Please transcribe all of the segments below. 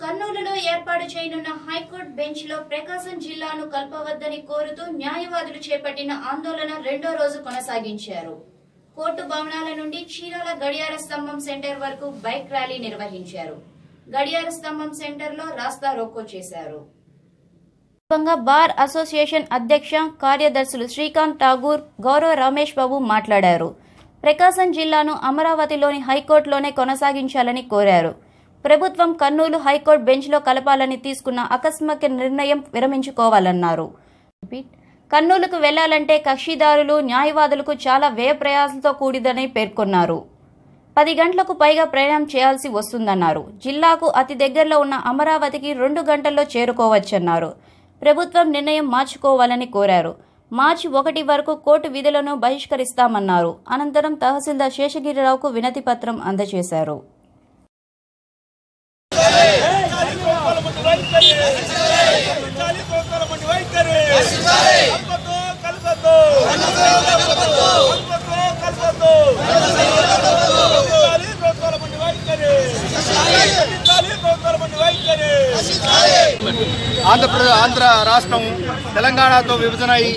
కర్నూలులో ఏర్పాటు చేయనున్న హైకోర్టు బెంచ్ లో ప్రకాశం జిల్లాను కలపవద్దని కోరుతూ న్యాయవాదులు చేపట్టిన ఆందోళన రెండో రోజు కొనసాగించారు కోర్టు భవనాల నుండి చీరాల గడియార స్తంభం సెంటర్ వరకు బైక్ ర్యాలీ నిర్వహించారు గడియార స్తంభం సెంటర్ లో రాస్తా రోకో చేశారు సందర్భంగా బార్ అసోసియేషన్ అధ్యక్ష కార్యదర్శులు శ్రీకాంత్ ఠాగూర్ గౌరవ రమేష్ బాబు మాట్లాడారు ప్రకాశం జిల్లాను అమరావతిలోని హైకోర్టులోనే కొనసాగించాలని కోరారు ప్రభుత్వం కర్నూలు హైకోర్టు బెంచ్లో కలపాలని తీసుకున్న ఆకస్మిక నిర్ణయం విరమించుకోవాలన్నారు కర్నూలుకు వెళ్లాలంటే కక్షిదారులు న్యాయవాదులకు చాలా వ్యయ ప్రయాసంతో కూడిదని పేర్కొన్నారు పది గంటలకు పైగా ప్రయాణం చేయాల్సి వస్తుందన్నారు జిల్లాకు అతి దగ్గరలో ఉన్న అమరావతికి రెండు గంటల్లో చేరుకోవచ్చన్నారు ప్రభుత్వం నిర్ణయం మార్చుకోవాలని కోరారు మార్చి ఒకటి వరకు కోర్టు విధులను బహిష్కరిస్తామన్నారు అనంతరం తహసీల్దార్ శేషగిరిరావుకు వినతి పత్రం అందజేశారు ఆంధ్రప్రదేశ్ ఆంధ్ర రాష్ట్రం తెలంగాణతో విభజన అయి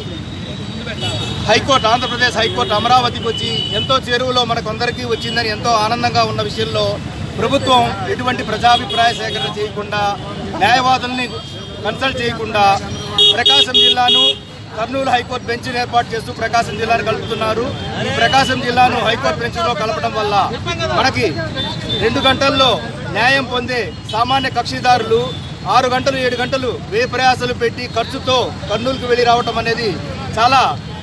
హైకోర్టు ఆంధ్రప్రదేశ్ హైకోర్టు అమరావతికి వచ్చి ఎంతో చేరువలో మనకందరికీ వచ్చిందని ఎంతో ఆనందంగా ఉన్న విషయంలో ప్రభుత్వం ఎటువంటి ప్రజాభిప్రాయ సేకరణ చేయకుండా న్యాయవాదుల్ని కన్సల్ట్ చేయకుండా ప్రకాశం జిల్లాను కర్నూలు హైకోర్టు బెంచ్ను ఏర్పాటు చేస్తూ ప్రకాశం జిల్లాను కలుపుతున్నారు ఈ ప్రకాశం జిల్లాను హైకోర్టు బెంచ్లో కలపడం వల్ల మనకి రెండు గంటల్లో న్యాయం పొందే సామాన్య కక్షిదారులు ఆరు గంటలు ఏడు గంటలు వ్యయ ప్రయాసాలు పెట్టి ఖర్చుతో కర్నూలుకు వెళ్ళి రావటం అనేది చాలా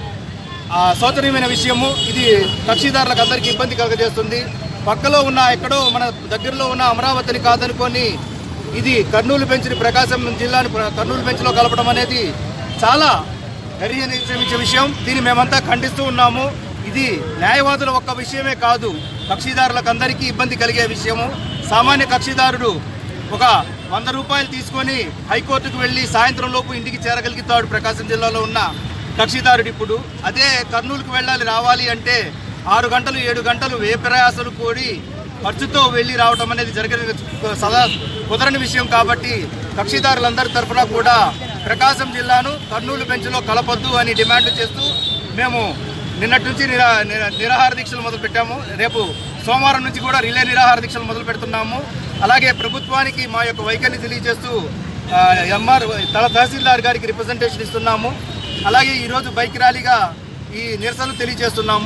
ఆ, శోచనీయమైన విషయము ఇది కక్షిదారులకు అందరికీ ఇబ్బంది కలుగజేస్తుంది పక్కలో ఉన్న ఎక్కడో మన దగ్గరలో ఉన్న అమరావతిని కాదనుకొని ఇది కర్నూలు బెంచ్ని ప్రకాశం జిల్లాను ప్ర- కర్నూలు బెంచ్లో కలపడం అనేది చాలా గర్హించే విషయం దీన్ని మేమంతా ఖండిస్తూ ఉన్నాము ఇది న్యాయవాదుల ఒక్క విషయమే కాదు కక్షిదారులకు అందరికీ ఇబ్బంది కలిగే విషయము సామాన్య కక్షిదారుడు ఒక వంద రూపాయలు తీసుకొని హైకోర్టుకు వెళ్ళి సాయంత్రం లోపు ఇంటికి చేరగలుగుతాడు ప్రకాశం జిల్లాలో ఉన్న కక్షిదారుడు ఇప్పుడు అదే కర్నూలుకు వెళ్ళాలి రావాలి అంటే ఆరు గంటలు ఏడు గంటలు వే ప్రయాసాలు కూడి ఖర్చుతో వెళ్ళి రావటం అనేది జరిగిన సదా కుదరని విషయం కాబట్టి కక్షిదారులందరి తరఫున కూడా ప్రకాశం జిల్లాను కర్నూలు బెంచ్లో కలపొద్దు అని డిమాండ్ చేస్తూ మేము నిన్నటి నుంచి నిరా నిరా- నిరాహార దీక్షలు మొదలు పెట్టాము రేపు సోమవారం నుంచి కూడా రిలే నిరాహార దీక్షలు మొదలు పెడుతున్నాము అలాగే ప్రభుత్వానికి మా యొక్క వైఖరిని తెలియజేస్తూ ఆ, ఎంఆర్ తల తహసీల్దార్ గారికి రిప్రజెంటేషన్ ఇస్తున్నాము అలాగే ఈరోజు బైక్ ర్యాలీగా ఈ నిరసనలు తెలియజేస్తున్నాము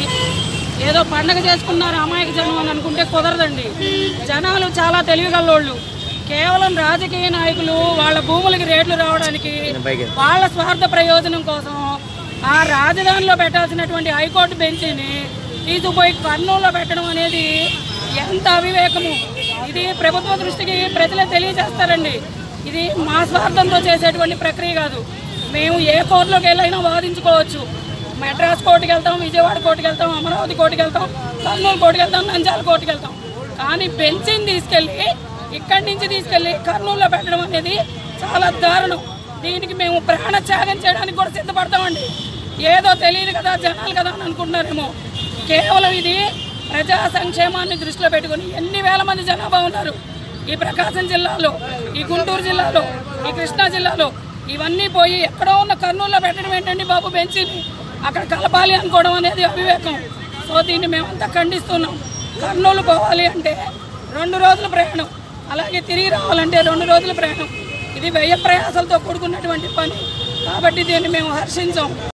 ఏదో పండగ చేసుకున్నారు అమాయక జనం అని అనుకుంటే కుదరదండి జనాలు చాలా తెలివిగల్లోళ్ళు కేవలం రాజకీయ నాయకులు వాళ్ళ భూములకి రేట్లు రావడానికి వాళ్ళ స్వార్థ ప్రయోజనం కోసం ఆ రాజధానిలో పెట్టాల్సినటువంటి హైకోర్టు బెంచ్ని తీసుకుపోయి కర్నూలులో పెట్టడం అనేది ఎంత అవివేకము ఇది ప్రభుత్వ దృష్టికి ప్రజలే తెలియజేస్తారండి ఇది మా స్వార్థంతో చేసేటువంటి ప్రక్రియ కాదు మేము ఏ కోర్టులోకి వెళ్ళైనా వాదించుకోవచ్చు మెడ్రాస్ కోర్టుకి వెళ్తాం విజయవాడ కోర్టుకి వెళ్తాం అమరావతి కోర్టుకి వెళ్తాం కర్నూలు కోర్టుకి వెళ్తాం నంజాల కోర్టుకి వెళ్తాం కానీ బెంచ్ని తీసుకెళ్ళి ఇక్కడి నుంచి తీసుకెళ్ళి కర్నూలులో పెట్టడం అనేది చాలా దారుణం దీనికి మేము ప్రాణ త్యాగం చేయడానికి కూడా సిద్ధపడతామండి ఏదో తెలియదు కదా జనాలు కదా అని అనుకుంటున్నారేమో కేవలం ఇది ప్రజా సంక్షేమాన్ని దృష్టిలో పెట్టుకుని ఎన్ని వేల మంది జనాభా ఉన్నారు ఈ ప్రకాశం జిల్లాలో ఈ గుంటూరు జిల్లాలో ఈ కృష్ణా జిల్లాలో ఇవన్నీ పోయి ఎక్కడో ఉన్న కర్నూలులో పెట్టడం ఏంటండి బాబు బెంచిని అక్కడ కలపాలి అనుకోవడం అనేది అవివేకం సో దీన్ని మేమంతా ఖండిస్తున్నాం కర్నూలు పోవాలి అంటే రెండు రోజుల ప్రయాణం అలాగే తిరిగి రావాలంటే రెండు రోజుల ప్రయాణం ఇది వ్యయ ప్రయాసాలతో కూడుకున్నటువంటి పని కాబట్టి దీన్ని మేము హర్షించాం